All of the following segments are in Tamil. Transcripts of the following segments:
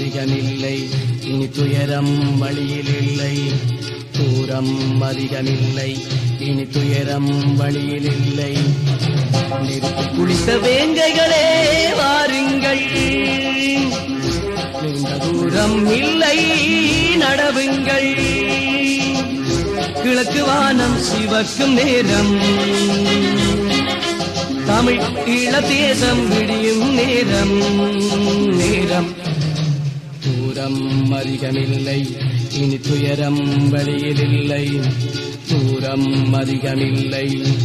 அதிகமில்லை இனி துயரம் வழியில் இல்லை தூரம் அதிகமில்லை இனி துயரம் வழியில் இல்லை நெருப்பு குளித்த வேங்கைகளே வாருங்கள் நீண்ட தூரம் இல்லை நடவுங்கள் கிழக்கு வானம் சிவக்கும் நேரம் தமிழ் ஈழ தேசம் விடியும் நேரம் நேரம் தூரம் அதிகமில்லை இனி துயரம் வழியில் இல்லை தூரம் அதிகமில்லை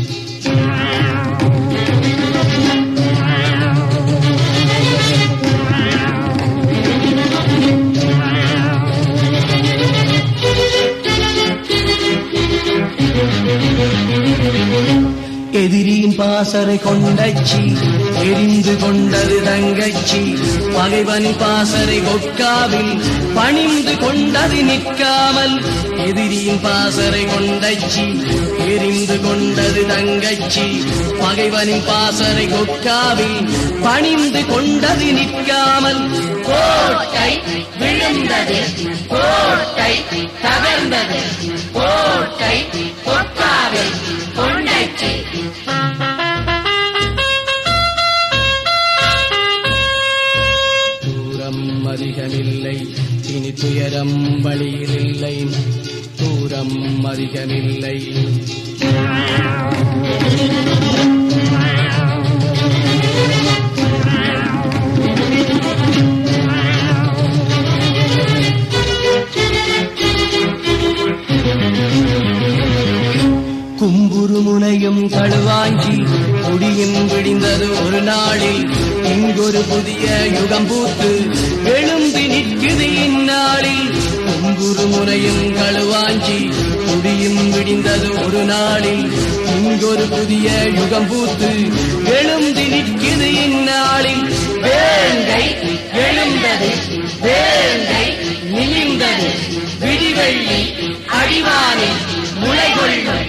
எதிரியின் பாசறை கொண்டச்சி எரிந்து கொண்டது தங்கச்சி பகைவனின் பாசறை கொட்காவில் பணிந்து கொண்டது நிற்காமல் எதிரியின் பாசறை கொண்டச்சி எரிந்து கொண்டது தங்கச்சி பகைவனின் பாசறை கொட்காவில் பணிந்து கொண்டது நிற்காமல் கோட்டை விழுந்தது கோட்டை தகர்ந்தது கோட்டை கொட்டாவில் கொண்டச்சு தூரம் அதிகமில்லை இனி துயரம் வழியில் இல்லை தூரம் அதிகமில்லை கும்புரு முனையும் களுவாஞ்சி கொடியும் விடிந்தது ஒரு நாளில் இங்கொரு புதிய யுகம் பூத்து எழும்பி நிற்குது இந்நாளில் கும்புரு முனையும் களுவாஞ்சி கொடியும் விடிந்தது ஒரு நாளில் இங்கொரு புதிய யுகம் பூத்து எழும்பி நிற்குது இந்நாளில் வேங்கை எழுந்தது வேங்கை நிமிர்ந்தது விடிவெள்ளி அடிவானில் முளை கொள்ளும்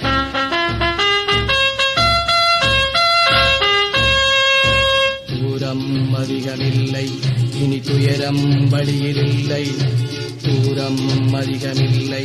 தூரம் அதிகமில்லை இனி துயரம் வழியில் இல்லை தூரம் அதிகமில்லை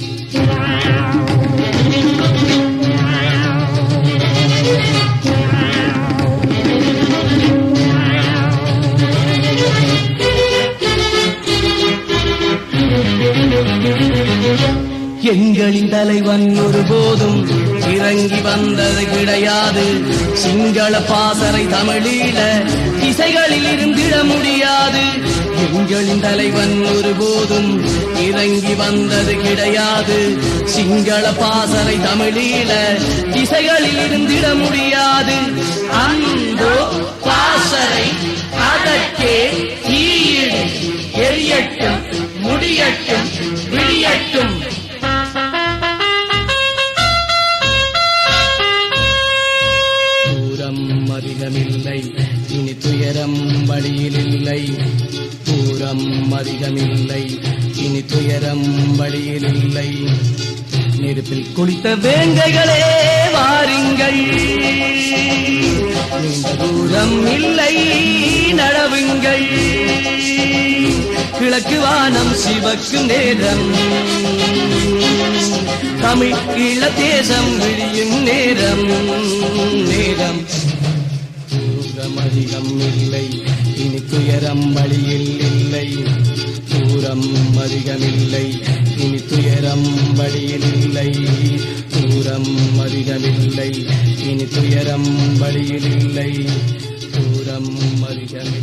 எங்களின் தலைவன் ஒருபோதும் இறங்கி வந்தது கிடையாது சிங்கள பாசறை தமிழீழ திசைகளில் இருந்திட முடியாது எங்களின் தலைவன் ஒருபோதும் இறங்கி வந்தது கிடையாது சிங்கள பாசறை தமிழீழ திசைகளில் இருந்திட முடியாது அந்தோ பாசறை அதற்கே தீயிடு எரியட்டும் முடியட்டும் விடியட்டும் தூரம் அதிகமில்லை இனி துயரம் வழியில் இல்லை தூரம் அதிகமில்லை இனி துயரம் வழியில் இல்லை நெருப்பில் குளித்த வேங்கைகளே வாருங்கள் நீண்ட தூரம் இல்லை நடவுங்கள் கிழக்கு வானம் சிவக்கு நேரம் தமிழ் ஈழ தேசம் விழியும் நேரம் நேரம் தூரம் அதிகம் இல்லை இனி துயரம் வழியில் இல்லை தூரம் அதிகமில்லை இனி துயரம் வழியில் இல்லை தூரம் அதிகமில்லை இனி துயரம் வழியில் இல்லை தூரம் அதிகமில்லை